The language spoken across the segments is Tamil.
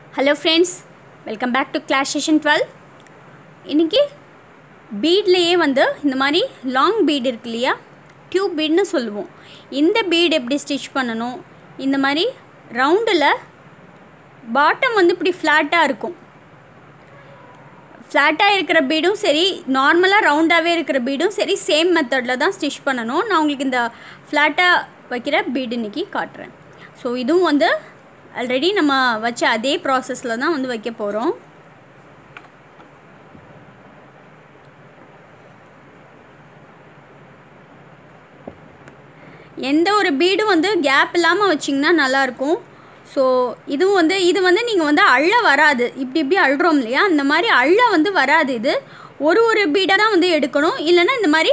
hello friends welcome back to class session twelve இன்றைக்கி பீட்லேயே வந்து இந்த மாதிரி லாங் பீட் இருக்கு இல்லையா டியூப் பீட்னு சொல்லுவோம் இந்த பீட் எப்படி ஸ்டிச் பண்ணணும் இந்த மாதிரி ரவுண்டில் பாட்டம் வந்து இப்படி ஃப்ளாட்டாக இருக்கும் ஃப்ளாட்டாக இருக்கிற பீடும் சரி நார்மலாக ரவுண்டாகவே இருக்கிற பீடும் சரி சேம் மெத்தடில் தான் ஸ்டிச் பண்ணணும் நான் உங்களுக்கு இந்த ஃப்ளாட்டாக வைக்கிற பீடு இன்றைக்கி காட்டுறேன் ஸோ இதுவும் வந்து ஆல்ரெடி நம்ம வச்ச அதே ப்ராசஸில் தான் வந்து வைக்க போகிறோம் எந்த ஒரு பீடும் வந்து கேப் இல்லாமல் வச்சிங்கன்னா நல்லாயிருக்கும் ஸோ இதுவும் வந்து இது வந்து நீங்கள் வந்து அள்ள வராது இப்படி இப்படி அள்ளுறோம் இல்லையா அந்த மாதிரி அள்ள வந்து வராது இது ஒரு ஒரு பீடாக தான் வந்து எடுக்கணும் இல்லைன்னா இந்த மாதிரி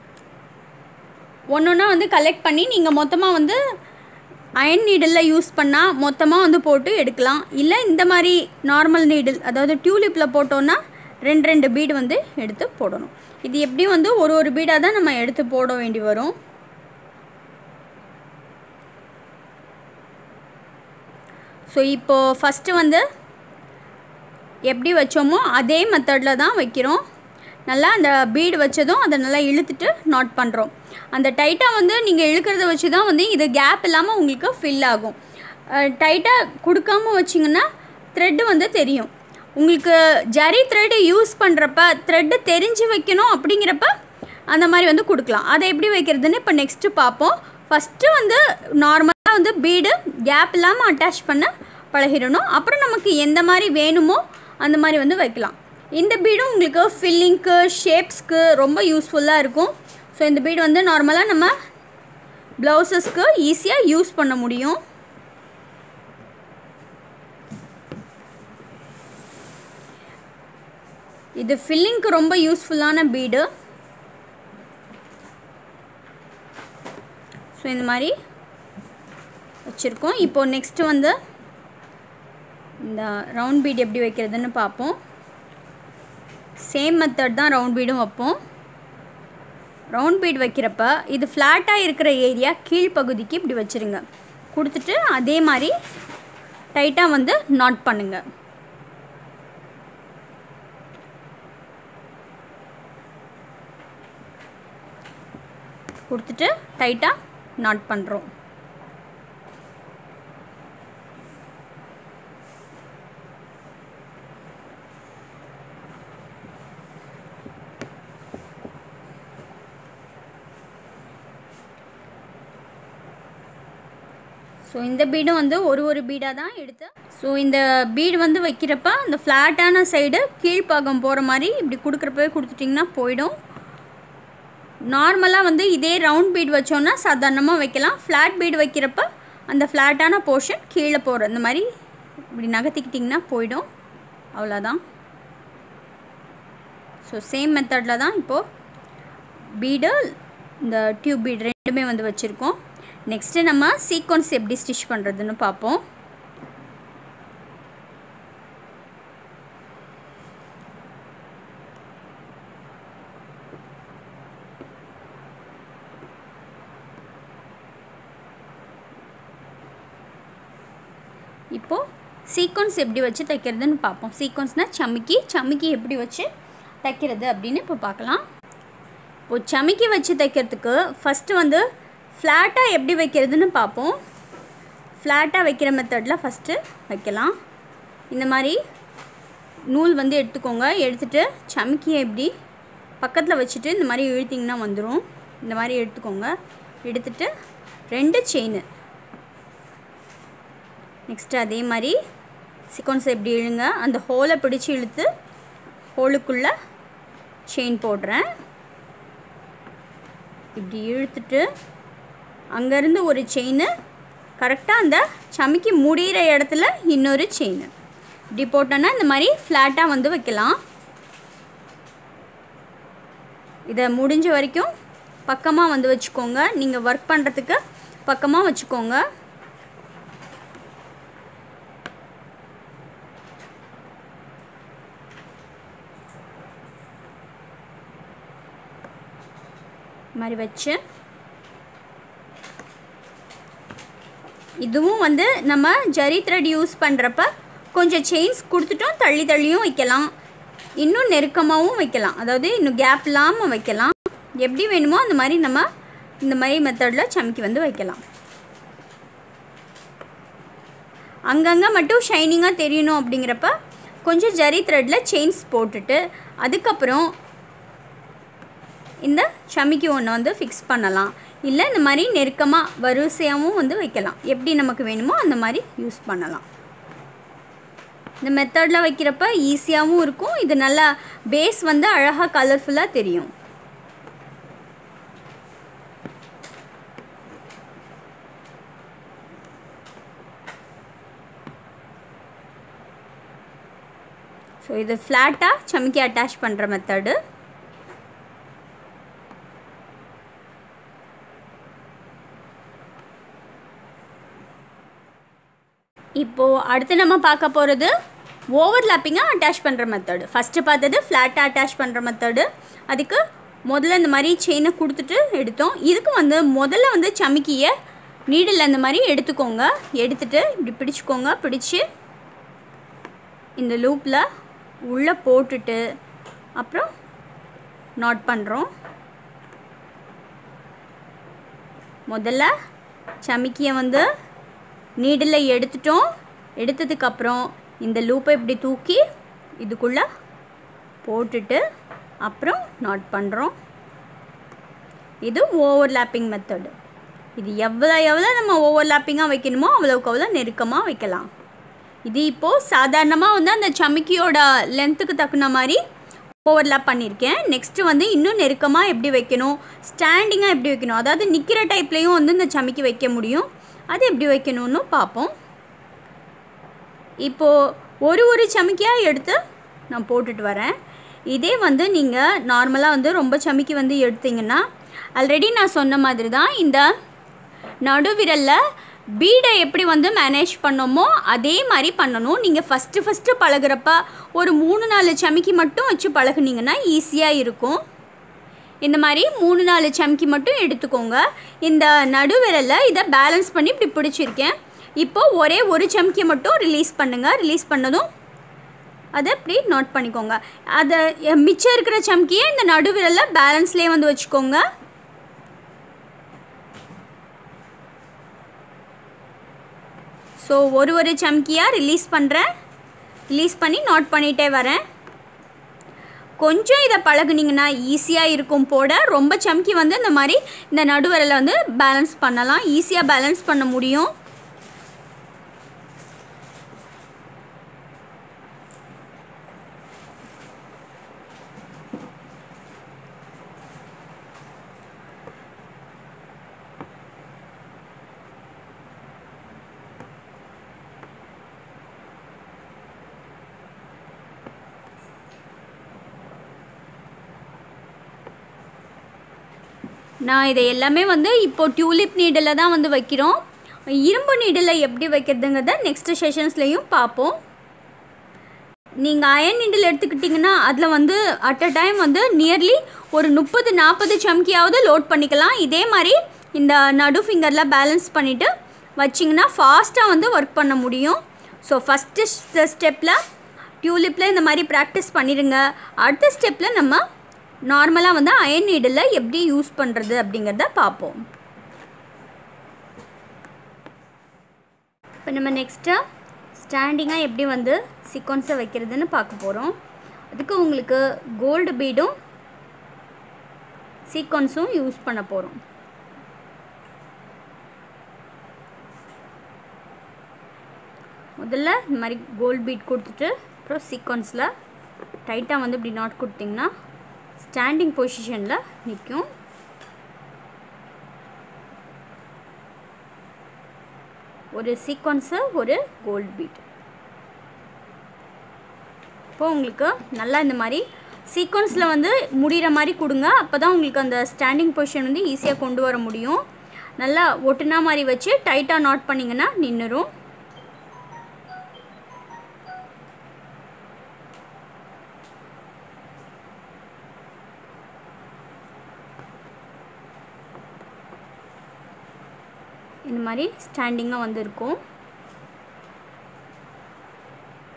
ஒன்று ஒன்றா வந்து கலெக்ட் பண்ணி நீங்கள் மொத்தமாக வந்து அயன் நீடில் யூஸ் பண்ணால் மொத்தமாக வந்து போட்டு எடுக்கலாம் இல்லை இந்த மாதிரி நார்மல் நீடில் அதாவது டியூலிப்பில் போட்டோன்னா ரெண்டு ரெண்டு பீடு வந்து எடுத்து போடணும் இது எப்படியும் வந்து ஒரு ஒரு பீடாக தான் நம்ம எடுத்து போட வேண்டி வரும் ஸோ இப்போது ஃபஸ்ட்டு வந்து எப்படி வச்சோமோ அதே மெத்தடில் தான் வைக்கிறோம் நல்லா அந்த பீடு வச்சதும் அதை நல்லா இழுத்துட்டு நாட் பண்ணுறோம் அந்த டைட்டாக வந்து நீங்கள் இழுக்கிறத வச்சு தான் வந்து இது கேப் இல்லாமல் உங்களுக்கு ஃபில் ஆகும் டைட்டாக கொடுக்காம வச்சிங்கன்னா த்ரெட்டு வந்து தெரியும் உங்களுக்கு ஜரி த்ரெட்டு யூஸ் பண்ணுறப்ப த்ரெட்டு தெரிஞ்சு வைக்கணும் அப்படிங்கிறப்ப அந்த மாதிரி வந்து கொடுக்கலாம் அதை எப்படி வைக்கிறதுன்னு இப்போ நெக்ஸ்ட்டு பார்ப்போம் ஃபஸ்ட்டு வந்து நார்மலாக வந்து பீடு கேப் இல்லாமல் அட்டாச் பண்ண பழகிடணும் அப்புறம் நமக்கு எந்த மாதிரி வேணுமோ அந்த மாதிரி வந்து வைக்கலாம் இந்த பீடும் உங்களுக்கு ஃபில்லிங்க்கு ஷேப்ஸ்க்கு ரொம்ப யூஸ்ஃபுல்லாக இருக்கும் ஸோ இந்த பீடு வந்து நார்மலாக நம்ம ப்ளவுசஸ்க்கு ஈஸியாக யூஸ் பண்ண முடியும் இது ஃபில்லிங்க்கு ரொம்ப யூஸ்ஃபுல்லான பீடு ஸோ இந்த மாதிரி வச்சுருக்கோம் இப்போது நெக்ஸ்ட்டு வந்து இந்த ரவுண்ட் பீட் எப்படி வைக்கிறதுன்னு பார்ப்போம் சேம் மெத்தட் தான் ரவுண்ட் பீடும் வைப்போம் ரவுண்ட் பீட் வைக்கிறப்ப இது ஃப்ளாட்டாக இருக்கிற ஏரியா கீழ்ப்பகுதிக்கு இப்படி வச்சுருங்க கொடுத்துட்டு அதே மாதிரி டைட்டாக வந்து நாட் பண்ணுங்கள் கொடுத்துட்டு டைட்டாக நாட் பண்ணுறோம் ஸோ இந்த பீடும் வந்து ஒரு ஒரு பீடாக தான் எடுத்து ஸோ இந்த பீடு வந்து வைக்கிறப்ப அந்த ஃப்ளாட்டான சைடு கீழ்ப்பாகம் போகிற மாதிரி இப்படி கொடுக்குறப்பவே கொடுத்துட்டிங்கன்னா போயிடும் நார்மலாக வந்து இதே ரவுண்ட் பீட் வச்சோன்னா சாதாரணமாக வைக்கலாம் ஃப்ளாட் பீடு வைக்கிறப்ப அந்த ஃப்ளாட்டான போர்ஷன் கீழே போகிற இந்த மாதிரி இப்படி நகர்த்திக்கிட்டிங்கன்னா போயிடும் அவ்வளோதான் ஸோ சேம் மெத்தடில் தான் இப்போது பீடு இந்த டியூப் பீடு ரெண்டுமே வந்து வச்சுருக்கோம் நெக்ஸ்ட்டு நம்ம சீக்வன்ஸ் எப்படி ஸ்டிச் பண்ணுறதுன்னு பார்ப்போம் இப்போது சீக்வன்ஸ் எப்படி வச்சு தைக்கிறதுன்னு பார்ப்போம் சீக்வன்ஸ்னால் சமிக்கி சமிக்கி எப்படி வச்சு தைக்கிறது அப்படின்னு இப்போ பார்க்கலாம் இப்போது சமிக்கி வச்சு தைக்கிறதுக்கு ஃபஸ்ட்டு வந்து ஃப்ளாட்டாக எப்படி வைக்கிறதுன்னு பார்ப்போம் ஃப்ளாட்டாக வைக்கிற மெத்தடில் ஃபஸ்ட்டு வைக்கலாம் இந்த மாதிரி நூல் வந்து எடுத்துக்கோங்க எடுத்துகிட்டு சமிக்கியை எப்படி பக்கத்தில் வச்சுட்டு இந்த மாதிரி இழுத்திங்கன்னா வந்துடும் இந்த மாதிரி எடுத்துக்கோங்க எடுத்துகிட்டு ரெண்டு செயின் நெக்ஸ்ட்டு அதே மாதிரி சிக்வன்ஸ் எப்படி இழுங்க அந்த ஹோலை பிடிச்சி இழுத்து ஹோலுக்குள்ளே செயின் போடுறேன் இப்படி இழுத்துட்டு அங்கேருந்து ஒரு செயின் கரெக்டாக அந்த சமைக்கி முடிகிற இடத்துல இன்னொரு செயின் இப்படி போட்டோன்னா இந்த மாதிரி ஃப்ளாட்டாக வந்து வைக்கலாம் இதை முடிஞ்ச வரைக்கும் பக்கமாக வந்து வச்சுக்கோங்க நீங்கள் ஒர்க் பண்ணுறதுக்கு பக்கமாக வச்சுக்கோங்க மாதிரி வச்சு இதுவும் வந்து நம்ம ஜரி த்ரெட் யூஸ் பண்ணுறப்ப கொஞ்சம் செயின்ஸ் கொடுத்துட்டும் தள்ளி தள்ளியும் வைக்கலாம் இன்னும் நெருக்கமாகவும் வைக்கலாம் அதாவது இன்னும் கேப் இல்லாமல் வைக்கலாம் எப்படி வேணுமோ அந்த மாதிரி நம்ம இந்த மாதிரி மெத்தடில் சமைக்கி வந்து வைக்கலாம் அங்கங்கே மட்டும் ஷைனிங்காக தெரியணும் அப்படிங்கிறப்ப கொஞ்சம் ஜரி த்ரெட்டில் செயின்ஸ் போட்டுட்டு அதுக்கப்புறம் இந்த சமிக்கி ஒன்று வந்து ஃபிக்ஸ் பண்ணலாம் இல்லை இந்த மாதிரி நெருக்கமாக வரிசையாகவும் வந்து வைக்கலாம் எப்படி நமக்கு வேணுமோ அந்த மாதிரி யூஸ் பண்ணலாம் இந்த மெத்தடில் வைக்கிறப்ப ஈஸியாகவும் இருக்கும் இது நல்லா பேஸ் வந்து அழகாக கலர்ஃபுல்லாக தெரியும் ஸோ இது ஃப்ளாட்டாக சமைக்கி அட்டாச் பண்ணுற மெத்தடு இப்போது அடுத்து நம்ம பார்க்க போகிறது ஓவர்லாப்பிங்காக அட்டாச் பண்ணுற மெத்தடு ஃபஸ்ட்டு பார்த்தது ஃப்ளாட்டாக அட்டாச் பண்ணுற மெத்தடு அதுக்கு முதல்ல இந்த மாதிரி செயினை கொடுத்துட்டு எடுத்தோம் இதுக்கு வந்து முதல்ல வந்து சமிக்கியை நீடில் இந்த மாதிரி எடுத்துக்கோங்க எடுத்துட்டு இப்படி பிடிச்சிக்கோங்க பிடிச்சி இந்த லூப்பில் உள்ளே போட்டுட்டு அப்புறம் நாட் பண்ணுறோம் முதல்ல சமிக்கியை வந்து நீடில் எடுத்துட்டோம் எடுத்ததுக்கப்புறம் இந்த லூப்பை இப்படி தூக்கி இதுக்குள்ளே போட்டுட்டு அப்புறம் நாட் பண்ணுறோம் இது ஓவர்லாப்பிங் மெத்தடு இது எவ்வளோ எவ்வளோ நம்ம ஓவர்லாப்பிங்காக வைக்கணுமோ அவ்வளோக்கு அவ்வளோ நெருக்கமாக வைக்கலாம் இது இப்போது சாதாரணமாக வந்து அந்த சமிக்கியோட லென்த்துக்கு தக்குன மாதிரி ஓவர்லாப் பண்ணியிருக்கேன் நெக்ஸ்ட்டு வந்து இன்னும் நெருக்கமாக எப்படி வைக்கணும் ஸ்டாண்டிங்காக எப்படி வைக்கணும் அதாவது நிற்கிற டைப்லேயும் வந்து இந்த சமிக்கி வைக்க முடியும் அது எப்படி வைக்கணும்னு பார்ப்போம் இப்போது ஒரு ஒரு சமிக்கியாக எடுத்து நான் போட்டுட்டு வரேன் இதே வந்து நீங்கள் நார்மலாக வந்து ரொம்ப சமிக்கி வந்து எடுத்தீங்கன்னா ஆல்ரெடி நான் சொன்ன மாதிரி தான் இந்த நடுவிரலில் பீடை எப்படி வந்து மேனேஜ் பண்ணோமோ அதே மாதிரி பண்ணணும் நீங்கள் ஃபஸ்ட்டு ஃபஸ்ட்டு பழகுறப்ப ஒரு மூணு நாலு சமிக்கி மட்டும் வச்சு பழகுனீங்கன்னா ஈஸியாக இருக்கும் இந்த மாதிரி மூணு நாலு சம்கி மட்டும் எடுத்துக்கோங்க இந்த நடுவிரலில் இதை பேலன்ஸ் பண்ணி இப்படி பிடிச்சிருக்கேன் இப்போது ஒரே ஒரு சம்கி மட்டும் ரிலீஸ் பண்ணுங்கள் ரிலீஸ் பண்ணதும் அதை இப்படி நோட் பண்ணிக்கோங்க அதை மிச்சம் இருக்கிற சம்கியை இந்த நடுவிரலில் பேலன்ஸ்லேயே வந்து வச்சுக்கோங்க ஸோ ஒரு ஒரு சம்கியாக ரிலீஸ் பண்ணுறேன் ரிலீஸ் பண்ணி நோட் பண்ணிகிட்டே வரேன் கொஞ்சம் இதை பழகுனீங்கன்னா ஈஸியாக இருக்கும் போட ரொம்ப சம்கி வந்து இந்த மாதிரி இந்த நடுவரில் வந்து பேலன்ஸ் பண்ணலாம் ஈஸியாக பேலன்ஸ் பண்ண முடியும் நான் இதை எல்லாமே வந்து இப்போ டியூலிப் நீடில் தான் வந்து வைக்கிறோம் இரும்பு நீடில் எப்படி வைக்கிறதுங்கிறத நெக்ஸ்ட் செஷன்ஸ்லேயும் பார்ப்போம் நீங்கள் அயன் நீடில் எடுத்துக்கிட்டிங்கன்னா அதில் வந்து அட் அ டைம் வந்து நியர்லி ஒரு முப்பது நாற்பது சம்கியாவது லோட் பண்ணிக்கலாம் இதே மாதிரி இந்த நடு ஃபிங்கரில் பேலன்ஸ் பண்ணிவிட்டு வச்சிங்கன்னா ஃபாஸ்ட்டாக வந்து ஒர்க் பண்ண முடியும் ஸோ ஃபஸ்ட்டு ஸ்டெப்பில் டியூலிப்பில் இந்த மாதிரி ப்ராக்டிஸ் பண்ணிடுங்க அடுத்த ஸ்டெப்பில் நம்ம நார்மலாக வந்து அயன் நீடில் எப்படி யூஸ் பண்ணுறது அப்படிங்கிறத பார்ப்போம் இப்போ நம்ம நெக்ஸ்ட்டு ஸ்டாண்டிங்காக எப்படி வந்து சீக்வன்ஸை வைக்கிறதுன்னு பார்க்க போகிறோம் அதுக்கு உங்களுக்கு கோல்டு பீடும் சீக்வன்ஸும் யூஸ் பண்ண போகிறோம் முதல்ல இந்த மாதிரி கோல்டு பீட் கொடுத்துட்டு அப்புறம் சீக்வன்ஸில் டைட்டாக வந்து இப்படி நாட் கொடுத்திங்கன்னா ஸ்டாண்டிங் பொசிஷனில் நிற்கும் ஒரு சீக்வன்ஸு ஒரு கோல்ட் பீட் இப்போ உங்களுக்கு நல்லா இந்த மாதிரி சீக்வன்ஸில் வந்து முடிகிற மாதிரி கொடுங்க அப்போ தான் உங்களுக்கு அந்த ஸ்டாண்டிங் பொசிஷன் வந்து ஈஸியாக கொண்டு வர முடியும் நல்லா ஒட்டுனா மாதிரி வச்சு டைட்டாக நாட் பண்ணிங்கன்னா நின்றுரும் இந்த மாதிரி ஸ்டாண்டிங்காக வந்து இருக்கும்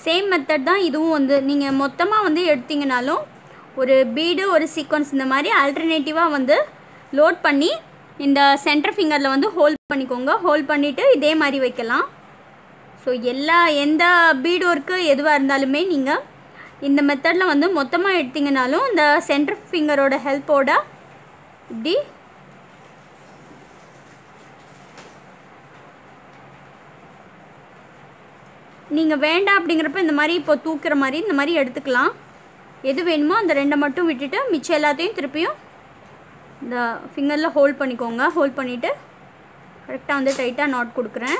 சேம் மெத்தட் தான் இதுவும் வந்து நீங்கள் மொத்தமாக வந்து எடுத்தீங்கனாலும் ஒரு பீடு ஒரு சீக்வன்ஸ் இந்த மாதிரி ஆல்டர்னேட்டிவாக வந்து லோட் பண்ணி இந்த சென்டர் ஃபிங்கரில் வந்து ஹோல்ட் பண்ணிக்கோங்க ஹோல்ட் பண்ணிவிட்டு இதே மாதிரி வைக்கலாம் ஸோ எல்லா எந்த பீடு ஒர்க்கு எதுவாக இருந்தாலுமே நீங்கள் இந்த மெத்தடில் வந்து மொத்தமாக எடுத்தீங்கனாலும் இந்த சென்டர் ஃபிங்கரோட ஹெல்ப்போட இப்படி நீங்கள் வேண்டாம் அப்படிங்கிறப்ப இந்த மாதிரி இப்போ தூக்குற மாதிரி இந்த மாதிரி எடுத்துக்கலாம் எது வேணுமோ அந்த ரெண்டை மட்டும் விட்டுட்டு மிச்சம் எல்லாத்தையும் திருப்பியும் இந்த ஃபிங்கரில் ஹோல்ட் பண்ணிக்கோங்க ஹோல்ட் பண்ணிவிட்டு கரெக்டாக வந்து டைட்டாக நாட் கொடுக்குறேன்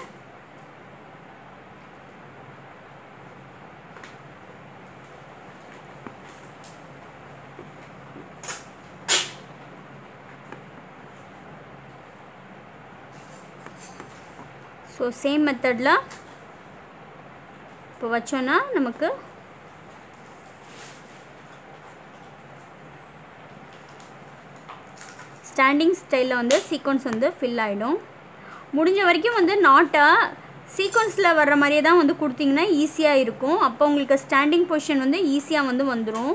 ஸோ சேம் மெத்தடில் இப்போ வச்சோன்னா நமக்கு ஸ்டாண்டிங் ஸ்டைலில் வந்து சீக்வன்ஸ் வந்து ஃபில் ஆகிடும் முடிஞ்ச வரைக்கும் வந்து நாட்டை சீக்வன்ஸில் வர்ற மாதிரியே தான் வந்து கொடுத்தீங்கன்னா ஈஸியாக இருக்கும் அப்போ உங்களுக்கு ஸ்டாண்டிங் பொசிஷன் வந்து ஈஸியாக வந்து வந்துடும்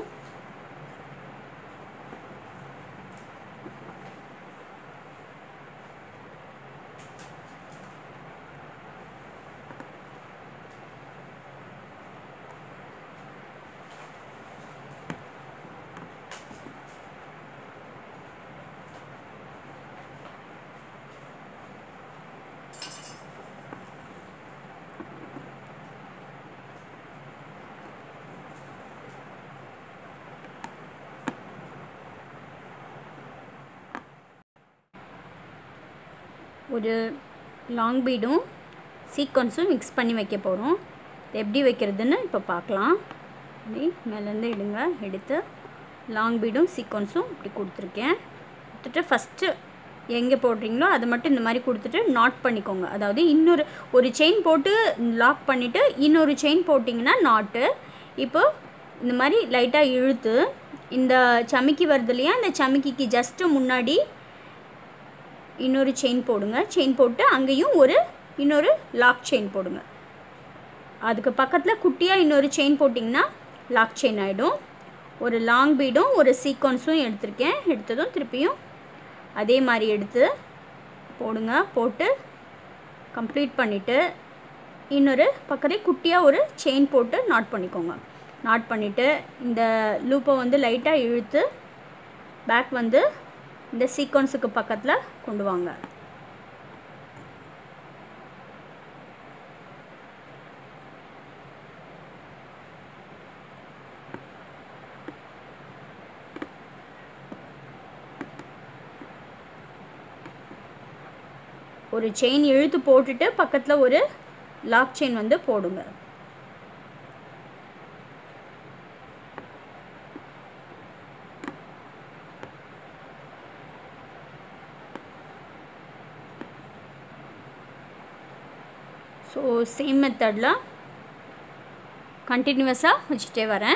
ஒரு லாங் பீடும் சீக்வன்ஸும் மிக்ஸ் பண்ணி வைக்க போகிறோம் எப்படி வைக்கிறதுன்னு இப்போ பார்க்கலாம் இப்படி மேலேருந்து எடுங்க எடுத்து லாங் பீடும் சீக்வன்ஸும் இப்படி கொடுத்துருக்கேன் கொடுத்துட்டு ஃபஸ்ட்டு எங்கே போடுறீங்களோ அதை மட்டும் இந்த மாதிரி கொடுத்துட்டு நாட் பண்ணிக்கோங்க அதாவது இன்னொரு ஒரு செயின் போட்டு லாக் பண்ணிவிட்டு இன்னொரு செயின் போட்டிங்கன்னா நாட்டு இப்போ இந்த மாதிரி லைட்டாக இழுத்து இந்த சமிக்கி வருது இல்லையா இந்த சமிக்கிக்கு ஜஸ்ட்டு முன்னாடி இன்னொரு செயின் போடுங்க செயின் போட்டு அங்கேயும் ஒரு இன்னொரு லாக் செயின் போடுங்க அதுக்கு பக்கத்தில் குட்டியாக இன்னொரு செயின் போட்டிங்கன்னா லாக் செயின் ஆகிடும் ஒரு லாங் பீடும் ஒரு சீக்வன்ஸும் எடுத்திருக்கேன் எடுத்ததும் திருப்பியும் அதே மாதிரி எடுத்து போடுங்க போட்டு கம்ப்ளீட் பண்ணிவிட்டு இன்னொரு பக்கத்தில் குட்டியாக ஒரு செயின் போட்டு நாட் பண்ணிக்கோங்க நாட் பண்ணிவிட்டு இந்த லூப்பை வந்து லைட்டாக இழுத்து பேக் வந்து இந்த சீக்வன்ஸுக்கு பக்கத்தில் கொண்டு வாங்க ஒரு செயின் இழுத்து போட்டுட்டு பக்கத்தில் ஒரு லாக் செயின் வந்து போடுங்க ஸோ சேம் மெத்தடில் கண்டினியூவஸாக வச்சுட்டே வரேன்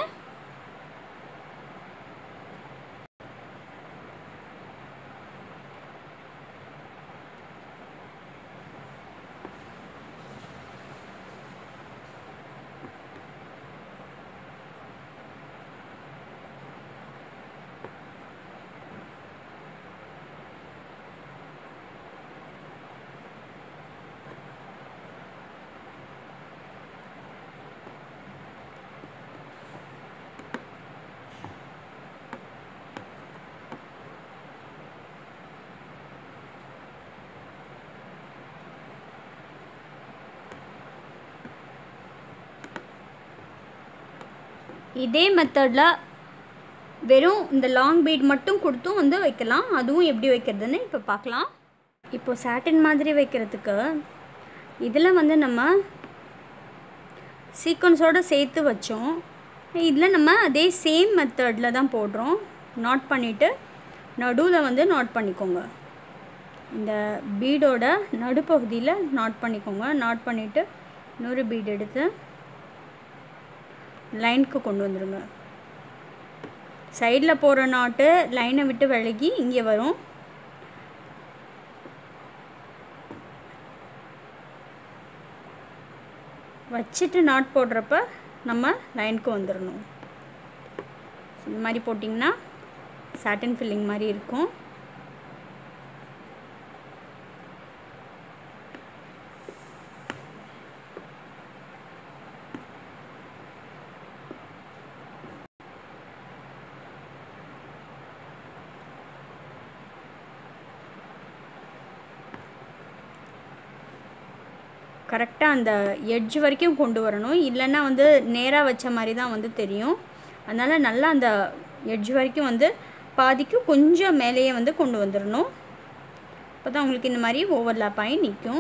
இதே மெத்தடில் வெறும் இந்த லாங் பீட் மட்டும் கொடுத்தும் வந்து வைக்கலாம் அதுவும் எப்படி வைக்கிறதுன்னு இப்போ பார்க்கலாம் இப்போ சாட்டின் மாதிரி வைக்கிறதுக்கு இதில் வந்து நம்ம சீக்வன்ஸோடு சேர்த்து வச்சோம் இதில் நம்ம அதே சேம் மெத்தடில் தான் போடுறோம் நாட் பண்ணிவிட்டு நடுவில் வந்து நாட் பண்ணிக்கோங்க இந்த பீடோட நடுப்பகுதியில் நாட் பண்ணிக்கோங்க நாட் பண்ணிவிட்டு இன்னொரு பீட் எடுத்து லைனுக்கு கொண்டு வந்துடுங்க சைடில் போகிற நாட்டு லைனை விட்டு விலகி இங்கே வரும் வச்சுட்டு நாட் போடுறப்ப நம்ம லைனுக்கு வந்துடணும் இந்த மாதிரி போட்டிங்கன்னா சாட்டன் ஃபில்லிங் மாதிரி இருக்கும் கரெக்டாக அந்த எட்ஜ் வரைக்கும் கொண்டு வரணும் இல்லைன்னா வந்து நேராக வச்ச மாதிரி தான் வந்து தெரியும் அதனால் நல்லா அந்த எட்ஜ் வரைக்கும் வந்து பாதிக்கும் கொஞ்சம் மேலேயே வந்து கொண்டு வந்துடணும் அப்போ தான் உங்களுக்கு இந்த மாதிரி ஓவர்லாப் ஆகி நிற்கும்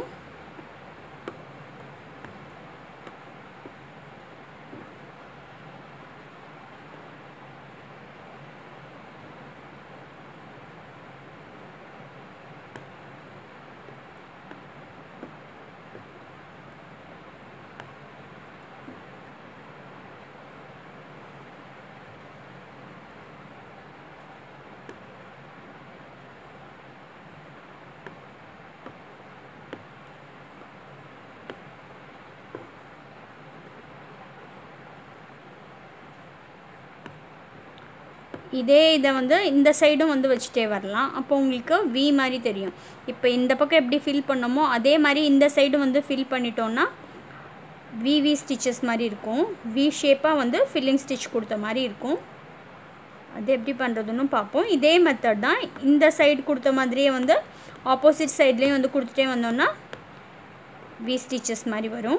இதே இதை வந்து இந்த சைடும் வந்து வச்சுட்டே வரலாம் அப்போ உங்களுக்கு வி மாதிரி தெரியும் இப்போ இந்த பக்கம் எப்படி ஃபில் பண்ணோமோ அதே மாதிரி இந்த சைடு வந்து ஃபில் பண்ணிட்டோன்னா விவி ஸ்டிச்சஸ் மாதிரி இருக்கும் வி ஷேப்பாக வந்து ஃபில்லிங் ஸ்டிச் கொடுத்த மாதிரி இருக்கும் அது எப்படி பண்ணுறதுன்னு பார்ப்போம் இதே மெத்தட் தான் இந்த சைடு கொடுத்த மாதிரியே வந்து ஆப்போசிட் சைட்லேயும் வந்து கொடுத்துட்டே வந்தோன்னா வி ஸ்டிச்சஸ் மாதிரி வரும்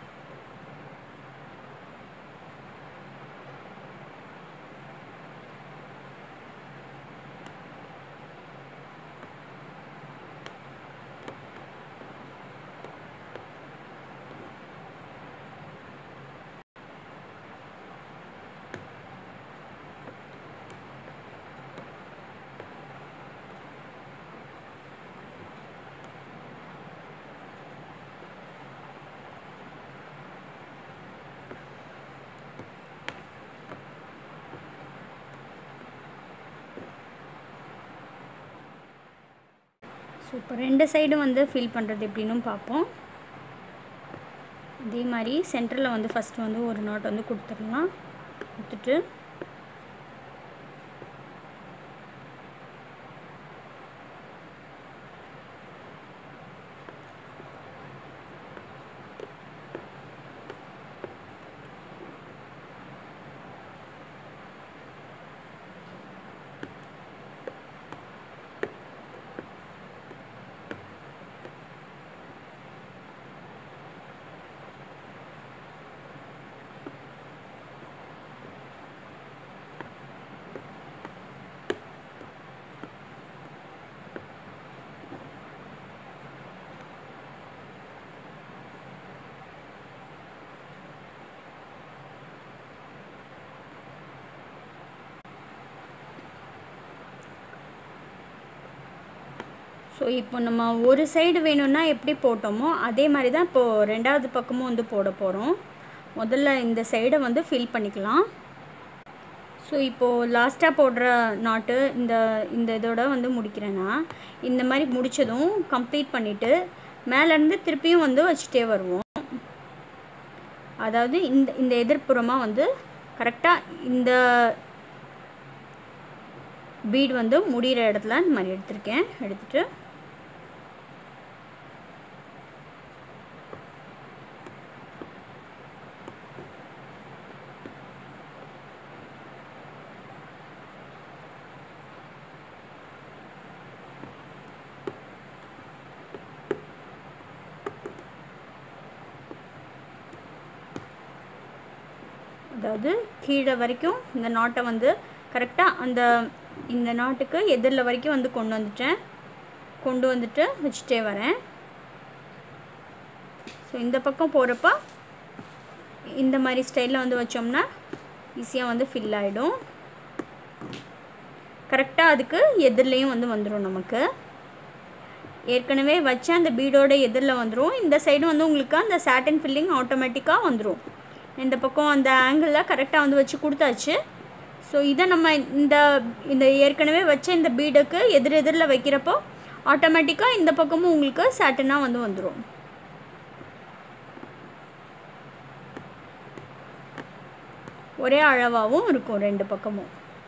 ஸோ இப்போ ரெண்டு சைடும் வந்து ஃபில் பண்ணுறது எப்படின்னு பார்ப்போம் இதே மாதிரி சென்டரில் வந்து ஃபஸ்ட்டு வந்து ஒரு நாட் வந்து கொடுத்துடலாம் கொடுத்துட்டு ஸோ இப்போ நம்ம ஒரு சைடு வேணும்னா எப்படி போட்டோமோ அதே மாதிரி தான் இப்போது ரெண்டாவது பக்கமும் வந்து போட போகிறோம் முதல்ல இந்த சைடை வந்து ஃபில் பண்ணிக்கலாம் ஸோ இப்போது லாஸ்ட்டாக போடுற நாட்டு இந்த இந்த இதோட வந்து முடிக்கிறேன்னா இந்த மாதிரி முடித்ததும் கம்ப்ளீட் பண்ணிவிட்டு மேலேருந்து திருப்பியும் வந்து வச்சுட்டே வருவோம் அதாவது இந்த இந்த எதிர்ப்புறமாக வந்து கரெக்டாக இந்த பீட் வந்து முடிகிற இடத்துல இந்த மாதிரி எடுத்திருக்கேன் எடுத்துகிட்டு அதாவது கீழே வரைக்கும் இந்த நாட்டை வந்து கரெக்டாக அந்த இந்த நாட்டுக்கு எதிரில் வரைக்கும் வந்து கொண்டு வந்துட்டேன் கொண்டு வந்துட்டு வச்சுட்டே வரேன் ஸோ இந்த பக்கம் போகிறப்ப இந்த மாதிரி ஸ்டைலில் வந்து வச்சோம்னா ஈஸியாக வந்து ஃபில் ஆகிடும் கரெக்டாக அதுக்கு எதிர்லேயும் வந்து வந்துடும் நமக்கு ஏற்கனவே வச்ச அந்த பீடோட எதிரில் வந்துடும் இந்த சைடு வந்து உங்களுக்கு அந்த சாட்டன் ஃபில்லிங் ஆட்டோமேட்டிக்காக வந்துடும் இந்த பக்கம் அந்த ஆங்கிளில் கரெக்டாக வந்து வச்சு கொடுத்தாச்சு ஸோ இதை நம்ம இந்த இந்த ஏற்கனவே வச்ச இந்த பீடுக்கு எதிர் எதிரில் வைக்கிறப்போ ஆட்டோமேட்டிக்காக இந்த பக்கமும் உங்களுக்கு சாட்டனாக வந்து வந்துடும் ஒரே அளவாகவும் இருக்கும் ரெண்டு பக்கமும்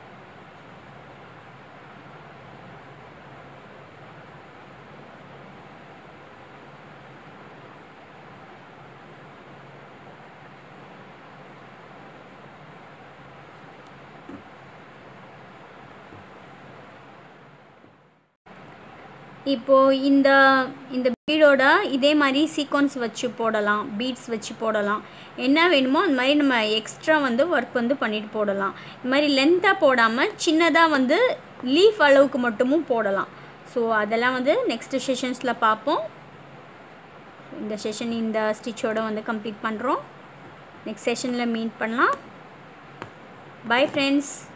இப்போது இந்த இந்த பீடோட இதே மாதிரி சீக்வன்ஸ் வச்சு போடலாம் பீட்ஸ் வச்சு போடலாம் என்ன வேணுமோ அந்த மாதிரி நம்ம எக்ஸ்ட்ரா வந்து ஒர்க் வந்து பண்ணிட்டு போடலாம் இந்த மாதிரி லென்த்தாக போடாமல் சின்னதாக வந்து லீஃப் அளவுக்கு மட்டுமும் போடலாம் ஸோ அதெல்லாம் வந்து நெக்ஸ்ட் செஷன்ஸில் பார்ப்போம் இந்த செஷன் இந்த ஸ்டிச்சோட வந்து கம்ப்ளீட் பண்ணுறோம் நெக்ஸ்ட் செஷனில் மீட் பண்ணலாம் பை ஃப்ரெண்ட்ஸ்